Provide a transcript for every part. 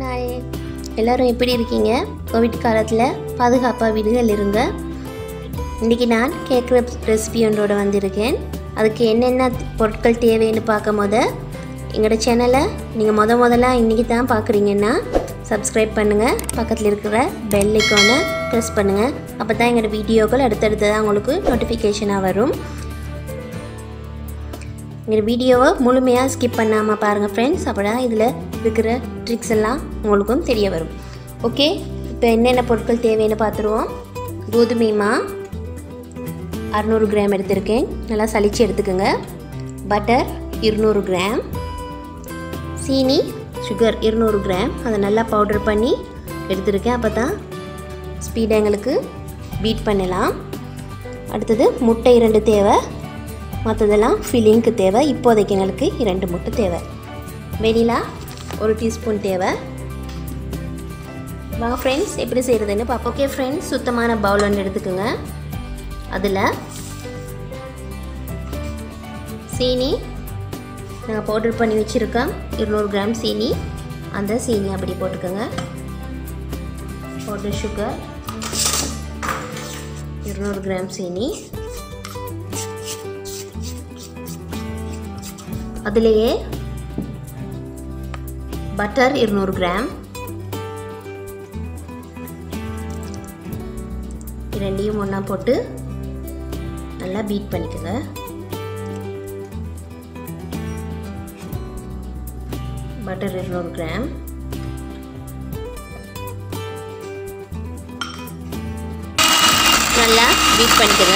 நாள் எல்லாரும் எப்படி இருக்கீங்க கோவிட் காலத்தில் பாதுகாப்பாக வீடுகள் இருங்க இன்றைக்கி நான் கேக் ரெசிபி ஒன்றோட வந்திருக்கேன் அதுக்கு என்னென்ன பொருட்கள் தேவைன்னு பார்க்கும் போத எங்களோட சேனலை நீங்கள் முத முதல்ல இன்றைக்கி தான் பார்க்குறீங்கன்னா சப்ஸ்கிரைப் பண்ணுங்கள் பக்கத்தில் இருக்கிற பெல் ஐக்கானை ப்ரெஸ் பண்ணுங்கள் அப்போ தான் எங்களோட வீடியோக்கள் அடுத்தடுத்ததாக உங்களுக்கு நோட்டிஃபிகேஷனாக வரும் எங்கள் வீடியோவை முழுமையாக ஸ்கிப் பண்ணாமல் பாருங்கள் ஃப்ரெண்ட்ஸ் அப்போ இதில் இருக்கிற ட்ரிக்ஸ் எல்லாம் உங்களுக்கும் தெரிய வரும் ஓகே இப்போ என்னென்ன பொருட்கள் தேவைன்னு பார்த்துருவோம் கோதுமை மா அறநூறு கிராம் எடுத்திருக்கேன் நல்லா சலிச்சு எடுத்துக்கோங்க பட்டர் இருநூறு கிராம் சீனி சுகர் இருநூறு கிராம் அதை நல்லா பவுடர் பண்ணி எடுத்திருக்கேன் அப்போ தான் ஸ்பீடாக எங்களுக்கு பீட் பண்ணலாம் அடுத்தது முட்டை இரண்டு தேவை மற்றதெல்லாம் ஃபில்லிங்க்கு தேவை இப்போதைக்கு எங்களுக்கு இரண்டு முட்டை தேவை வெனிலா ஒரு டீஸ்பூன் தேவை வாங்க ஃப்ரெண்ட்ஸ் எப்படி செய்கிறதுன்னு பார்ப்போம் ஓகே ஃப்ரெண்ட்ஸ் சுத்தமான பவுல் ஒன்று எடுத்துக்கோங்க அதில் சீனி நாங்கள் பவுடர் பண்ணி வச்சுருக்கோம் இருநூறு கிராம் சீனி அந்த சீனி அப்படி போட்டுக்கோங்க பவுடர் சுகர் இருநூறு கிராம் சீனி அதுலேயே பட்டர் இருநூறு கிராம் ரெண்டையும் ஒன்றா போட்டு நல்லா பீட் பண்ணிக்கோங்க பட்டர் இருநூறு கிராம் நல்லா பீட் பண்ணிக்கோங்க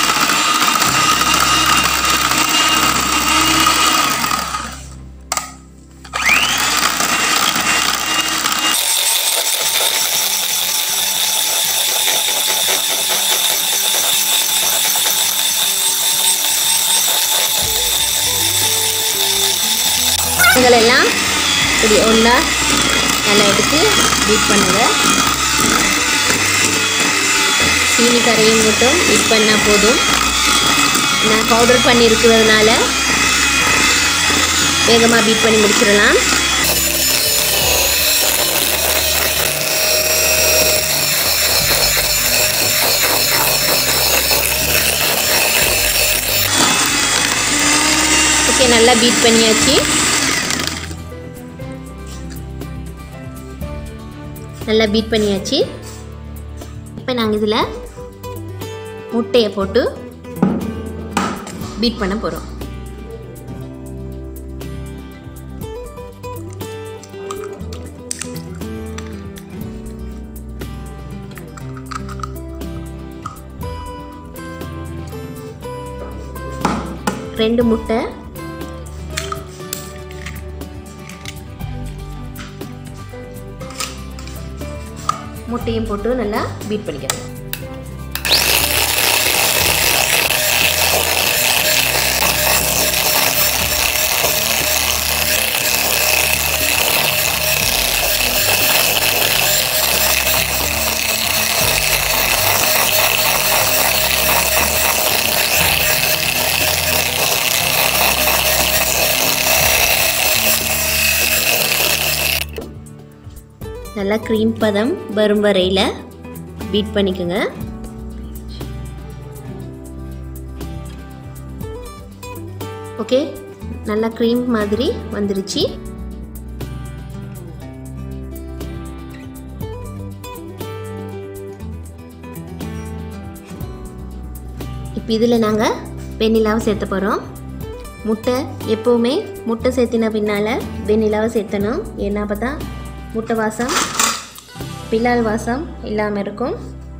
இதுகளெல்லாம் இப்படி ஒன்றா நல்லா எடுத்து பீட் பண்ணுங்க சீனி கரையும் மட்டும் பீட் பண்ணால் போதும் நான் பவுடர் பண்ணி இருக்கிறதுனால வேகமாக பீட் பண்ணி முடிச்சிடலாம் ஓகே நல்லா பீட் பண்ணியாச்சு நல்லா பீட் பண்ணியாச்சு இப்போ நாங்கள் இதில் முட்டையை போட்டு பீட் பண்ண போகிறோம் ரெண்டு முட்டை முட்டையும் போட்டு நல்லா பீட் பண்ணிக்கணும் நல்லா க்ரீம் பதம் வரும் வரையில் பீட் பண்ணிக்கோங்க ஓகே நல்லா க்ரீம் மாதிரி வந்துருச்சு இப்போ இதில் நாங்கள் வெண்ணிலாவை சேர்த்த போகிறோம் முட்டை எப்போவுமே முட்டை சேர்த்தின பின்னால் வெண்ணிலாவை சேர்த்தணும் ஏன்னா அப்போ தான் முட்டை வாசம் பிலால் வாசம் இல்லாமல் இருக்கும்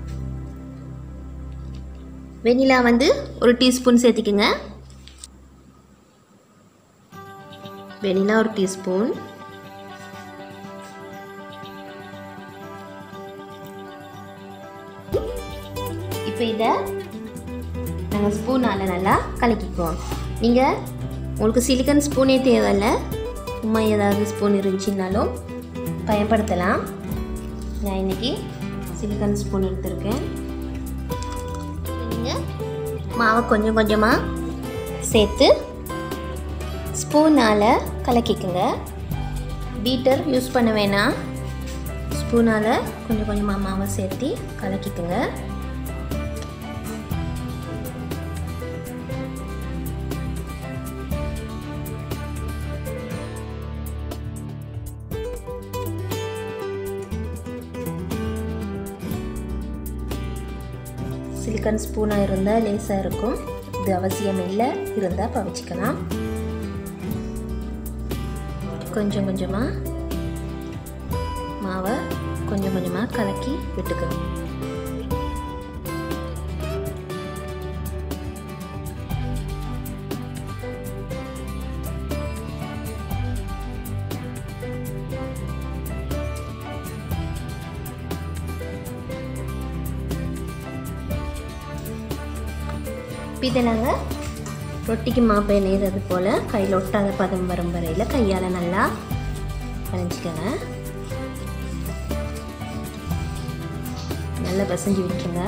வெனிலா வந்து ஒரு டீஸ்பூன் சேர்த்திக்கோங்க வெனிலா ஒரு டீஸ்பூன் இப்போ இதை நாங்கள் ஸ்பூனால் நல்லா கலக்கிக்குவோம் நீங்கள் உங்களுக்கு சிலிக்கன் ஸ்பூனே தேவையில்லை சும்மா ஏதாவது ஸ்பூன் இருந்துச்சுன்னாலும் பயன்படுத்தலாம் நான் இன்றைக்கி சிலிக்கன் ஸ்பூன் எடுத்திருக்கேன் நீங்கள் மாவை கொஞ்சம் கொஞ்சமாக சேர்த்து ஸ்பூனால் கலக்கிக்குங்க பீட்டர் யூஸ் பண்ண வேணாம் ஸ்பூனால் கொஞ்சம் கொஞ்சமாக மாவை சேர்த்து கலக்கிக்குங்க சிலிக்கான் ஸ்பூனாக இருந்தால் லேசாக இருக்கும் இது அவசியம் இல்லை இருந்தால் பவிச்சிக்கலாம் கொஞ்சம் கொஞ்சமாக மாவை கொஞ்சம் கொஞ்சமாக கலக்கி விட்டுக்கணும் இதை நாங்கள் ரொட்டிக்கு மாப்பை நெய்றது போல் கையில் ஒட்டாத பதம் வரும் வரையில் கையால் நல்லா பிணைஞ்சிக்கோங்க நல்லா பிசைஞ்சு விட்டுருங்க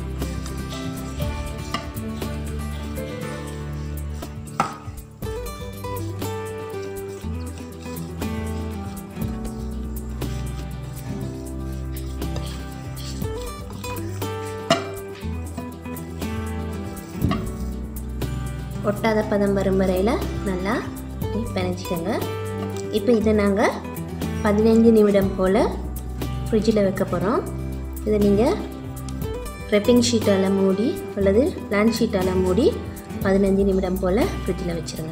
ஒட்டாத பதம் வரும் வரையில் நல்லா பிணைச்சிக்கோங்க இப்போ இதை நாங்கள் பதினைஞ்சு நிமிடம் போல் ஃப்ரிட்ஜில் வைக்க போகிறோம் இதை நீங்கள் ரெப்பிங் ஷீட்டால் மூடி அல்லது லேண்ட் ஷீட்டால் மூடி பதினஞ்சு நிமிடம் போல் ஃப்ரிட்ஜில் வச்சுருங்க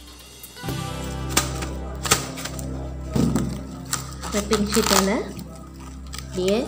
ரெப்பிங் ஷீட்டால் அப்படியே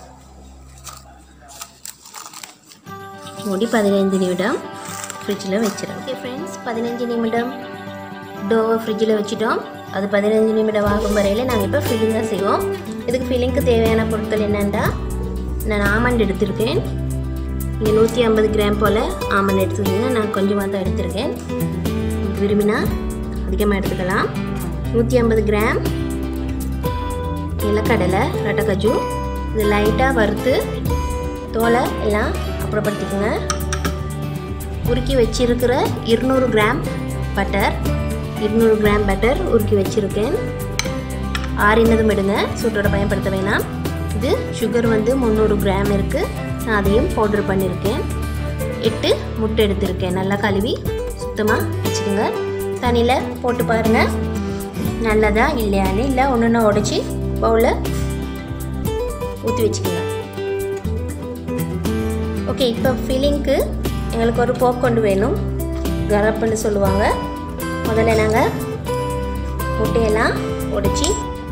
மூடி பதினைந்து நிமிடம் ஃப்ரிட்ஜில் வச்சிடும் ஓகே ஃப்ரெண்ட்ஸ் பதினஞ்சு நிமிடம் டோவை ஃப்ரிட்ஜில் வச்சுட்டோம் அது பதினஞ்சு நிமிடம் ஆகும் வரையில் நாங்கள் இப்போ ஃபில்லிங் தான் செய்வோம் இதுக்கு ஃபில்லிங்க்கு தேவையான பொருட்கள் என்னென்னா நான் ஆமண்ட் எடுத்திருக்கேன் இங்கே நூற்றி ஐம்பது கிராம் போல் ஆமண்ட் எடுத்துக்கோங்க நான் கொஞ்சமாக தான் எடுத்திருக்கேன் விரும்பினா அதிகமாக எடுத்துக்கலாம் நூற்றி ஐம்பது கிராம் நிலக்கடலை ரட்டக்கஜு இது லைட்டாக வறுத்து தோலை எல்லாம் அப்புறப்படுத்திக்கோங்க உருக்கி வச்சிருக்கிற இருநூறு கிராம் பட்டர் இருநூறு கிராம் பட்டர் உருக்கி வச்சுருக்கேன் ஆறினதும் எடுங்க சூட்டோட பயன்படுத்த வேணாம் இது சுகர் வந்து முந்நூறு கிராம் இருக்குது நான் அதையும் பவுட்ரு பண்ணியிருக்கேன் எட்டு முட்டை எடுத்திருக்கேன் நல்லா கழுவி சுத்தமாக வச்சுக்கோங்க தண்ணியில் போட்டு பாருங்கள் நல்லதா இல்லையான்னு இல்லை ஒன்று ஒன்று உடச்சி பவுலில் ஊற்றி வச்சுக்கோங்க ஓகே இப்போ ஃபில்லிங்க்கு எங்களுக்கு ஒரு போக் கொண்டு வேணும் கரப்புன்னு சொல்லுவாங்க முதல்ல நாங்கள் முட்டையெல்லாம் உடைச்சி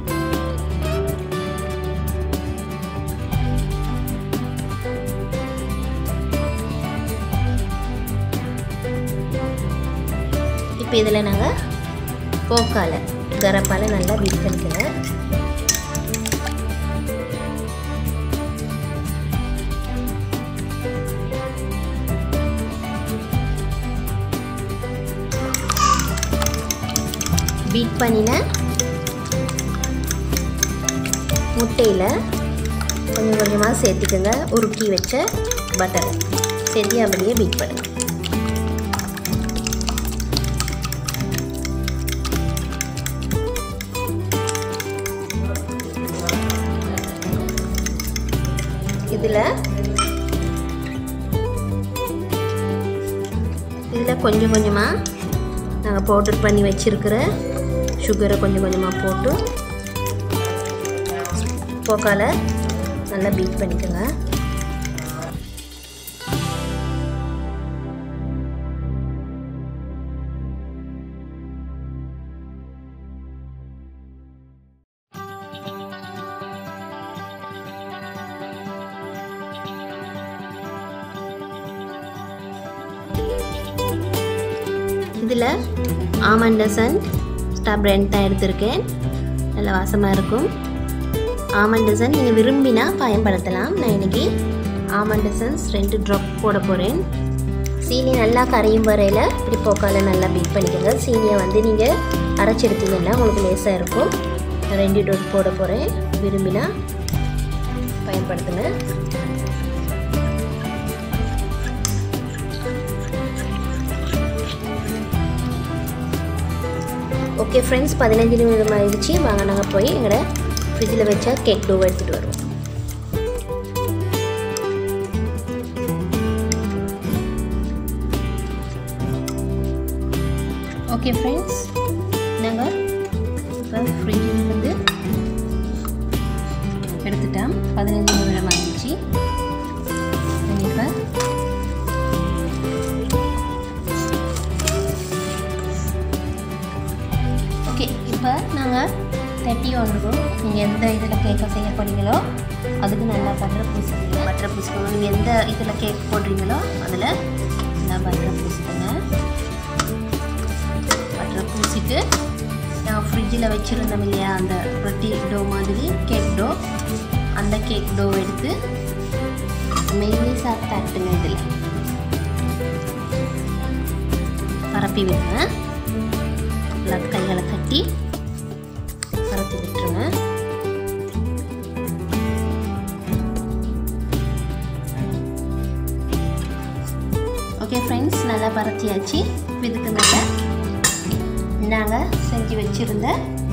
இப்போ இதில் நாங்கள் போக்கால் கரப்பால் நல்லா பீட் பண்ணிக்கோங்க பீட் பண்ணின முட்டையில் கொஞ்சம் கொஞ்சமாக சேர்த்துக்கோங்க உருக்கி வச்ச பட்டரை சேர்த்து அப்படியே பீட் பண்ணுங்க இதில் இதில் கொஞ்சம் கொஞ்சமாக நாங்கள் பவுடர் பண்ணி வச்சுருக்கிற சுகரை கொஞ்சம் கொஞ்சமாக போட்டு போக்கால நல்லா பீட் பண்ணிக்கோங்க இதில் ஆமண்டசன் ஸ்டாப் ரெண்ட் தான் எடுத்திருக்கேன் நல்ல வாசமாக இருக்கும் ஆமண்டசன் நீங்கள் விரும்பினா பயன்படுத்தலாம் நான் இன்றைக்கி ஆமண்டசன்ஸ் ரெண்டு ட்ராப் போட போகிறேன் சீனி நல்லா கரையும் வரையில் இப்படி போக்கால நல்லா பீட் பண்ணிக்கோங்க சீனியை வந்து நீங்கள் அரைச்சி எடுத்தீங்கன்னா உங்களுக்கு லேசாக இருக்கும் நான் ரெண்டு ட்ராப் போட போகிறேன் விரும்பினா பயன்படுத்துங்க ஓகே ஃப்ரெண்ட்ஸ் பதினஞ்சு நிமிடம் ஆயிடுச்சு வாங்க நாங்கள் போய் எங்களோட ஃப்ரிட்ஜில் வச்சா கேக் டோ எடுத்துகிட்டு வருவோம் ஓகே ஃப்ரெண்ட்ஸ் நாங்கள் இப்போ ஃப்ரிட்ஜிலிருந்து எடுத்துட்டேன் பதினஞ்சு நிமிடம் ஆகிடுச்சு இப்போ ஓகே இப்போ நாங்கள் தட்டி வந்துடும் நீங்கள் எந்த இதில் கேக்கை செய்ய போகிறீங்களோ அதுக்கு நல்லா பட்டர் பூசிக்கங்க பட்டர் பூசிக்கோங்க நீங்கள் எந்த இதில் கேக் போடுறீங்களோ அதில் நல்லா பட்டர் பூசிக்கோங்க பட்டர் பூசிட்டு நான் ஃப்ரிட்ஜில் வச்சுருந்தோம் இல்லையா அந்த ரொட்டி டோ மாதிரி கேக் டோ அந்த கேக் டோ எடுத்து மெல்லிசா தட்டுங்க இதில் பரப்பி விடுங்க நல்லா கைகளை தட்டி பரப்பி விட்டுருங்க ஓகே ஃப்ரெண்ட்ஸ் நல்லா பரத்தியாச்சு இதுக்கு மேலே நாங்கள் செஞ்சு வச்சுருந்த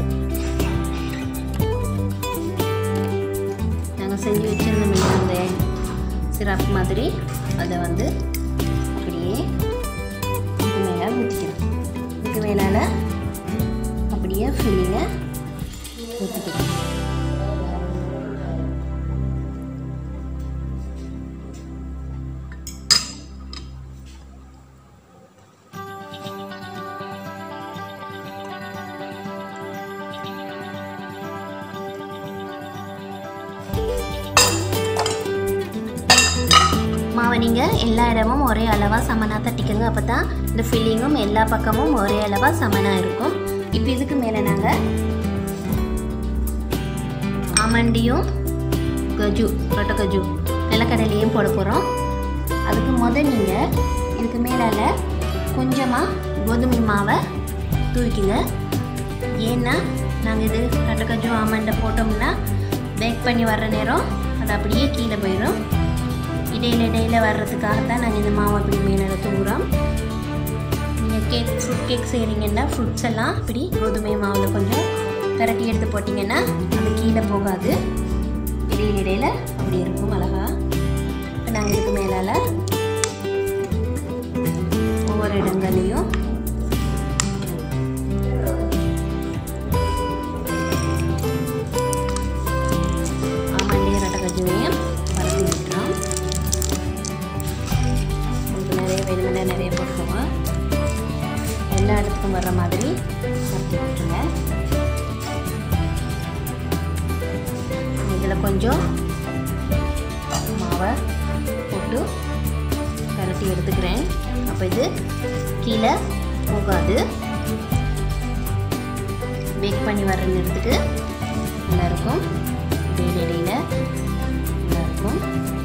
நாங்கள் செஞ்சு வச்சுருந்தோம் அந்த சிரப் மாதிரி அதை வந்து அப்படியே இதுக்கு மேலே ஊற்றிக்கிறோம் இதுக்கு மேலால் அப்படியே ஃபில்லிங்கை ஊற்றிக்கிறோம் மாவை நீங்கள் எல்லா இடமும் ஒரே அளவாக சமனாக தட்டிக்கோங்க அப்போ தான் இந்த ஃபில்லிங்கும் எல்லா பக்கமும் ஒரே அளவாக சமனாக இருக்கும் இப்போ இதுக்கு மேலே நாங்கள் ஆமண்டியும் கஜு ரொட்ட கஜு நிலக்கடலையும் போட போகிறோம் அதுக்கு முதல் நீங்கள் இதுக்கு மேலால் கொஞ்சமாக கோதுமை மாவை தூக்கிங்க ஏன்னா நாங்கள் இது ரொட்ட கஜு ஆமண்டை போட்டோம்னா பேக் பண்ணி வர்ற நேரம் அது அப்படியே கீழே போயிடும் இடையில இடையில வர்றதுக்காக தான் நாங்கள் இந்த மாவு அப்படி மேலே தூங்குறோம் நீங்கள் கேக் ஃப்ரூட் கேக் செய்கிறீங்கன்னா ஃப்ரூட்ஸ் எல்லாம் இப்படி கோதுமை மாவில் கொஞ்சம் கரட்டி எடுத்து போட்டிங்கன்னா அது கீழே போகாது இடையில இடையில அப்படி இருக்கும் அழகா இப்போ நாங்கள் இதுக்கு மேலால் ஒவ்வொரு இடங்களையும் ஆமாண்டி ரட்டகஜுவையும் பரப்பி விட்டுறோம் உங்களுக்கு நிறைய வேணுமென்னா நிறைய போட்டுக்கோங்க எல்லா இடத்துக்கும் வர்ற மாதிரி பரப்பி விட்டுருங்க இதில் கொஞ்சம் மாவை போட்டு கரட்டி எடுத்துக்கிறேன் அப்போ இது கீழே போகாது பேக் பண்ணி வர்ற நேரத்துக்கு நல்லாயிருக்கும் இடையில இடையில நல்லாயிருக்கும்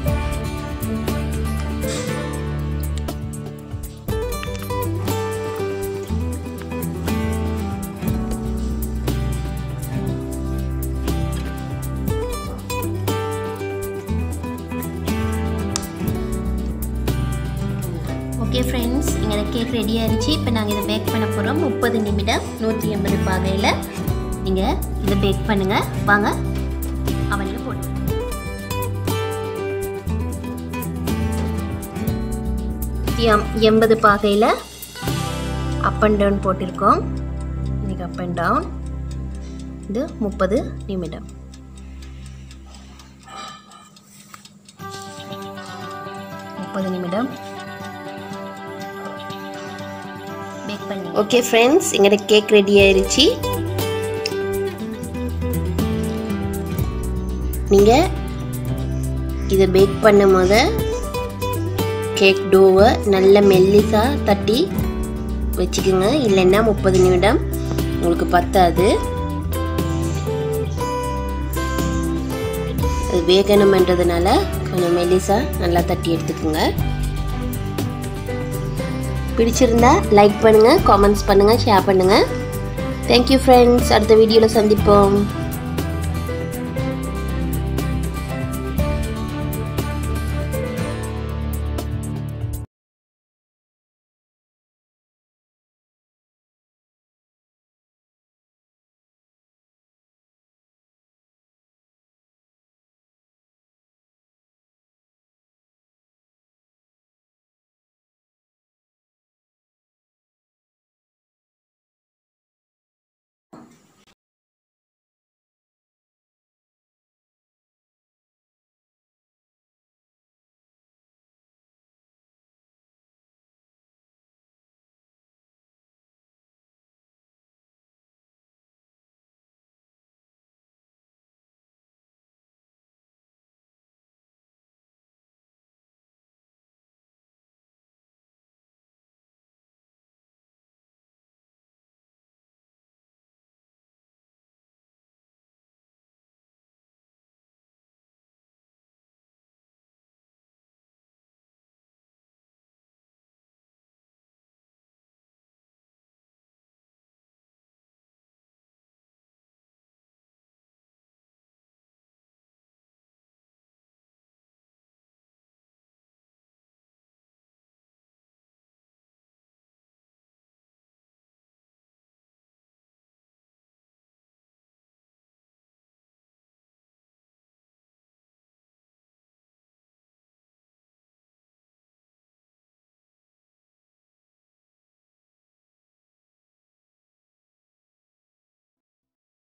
ஓகே ஃப்ரெண்ட்ஸ் எங்களோட கேக் ரெடி ஆயிடுச்சு இப்போ நாங்கள் இதை பேக் பண்ண போகிறோம் முப்பது நிமிடம் நூற்றி எண்பது பாகையில் நீங்கள் இதை பேக் பண்ணுங்கள் வாங்க அவனில் போட்டு எம் எண்பது பாகையில் அப் அண்ட் டவுன் போட்டிருக்கோம் இன்னைக்கு அப் அண்ட் டவுன் இது முப்பது நிமிடம் முப்பது நிமிடம் பேக் பண்ணி ஓகே ஃப்ரெண்ட்ஸ் எங்களோட கேக் ரெடி ஆயிருச்சு நீங்கள் இதை பேக் பண்ணும் போது கேக் டோவை நல்ல மெல்லிசாக தட்டி வச்சுக்கோங்க இல்லைன்னா முப்பது நிமிடம் உங்களுக்கு பத்தாது அது வேகணுமன்றதுனால கொஞ்சம் மெல்லிசாக நல்லா தட்டி எடுத்துக்கோங்க பிடிச்சிருந்தா லைக் பண்ணுங்கள் காமெண்ட்ஸ் பண்ணுங்கள் ஷேர் பண்ணுங்கள் தேங்க்யூ ஃப்ரெண்ட்ஸ் அடுத்த வீடியோவில் சந்திப்போம்